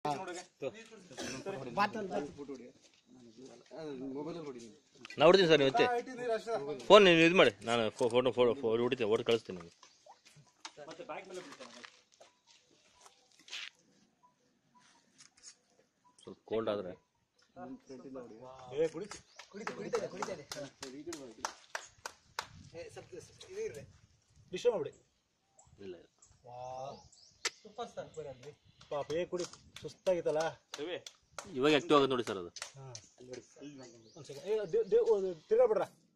ನಾ ಹೊಡಿತೀನಿ ಸರ್ ನೀವು ಮತ್ತೆ ಫೋನ್ ನೀವು ಇದು ಮಾಡಿ ನಾನು ಫೋಟೋ ಫೋಟೋ ಫೋಟೋ ಹೊಡಿತೀನಿ ಓಟ್ ಕಳಿಸ್ತೀನಿ ನಿಮಗೆ ಸ್ವಲ್ಪ ಕೋಲ್ಡ್ ಆದರೆ ಡಿಸ್ಟರ್ಬ್ ಮಾಡ್ಬಿಡಿ ಇಲ್ಲ ಪಾಪ ಏ ಕುಡಿ ಸುಸ್ತಾಗಿತ್ತಲ್ಲ ಇವಾಗ ಆಕ್ಟಿವ್ ಆಗೋದು ನೋಡಿ ಸರ್ ಅದು ಹಾಂ ಒಂದು ಸೆಕೆಂಡ್ ಏ ದೇವ್ ದೇವ್ ತಿರ್ಗಾ ಬಿಡ್ರ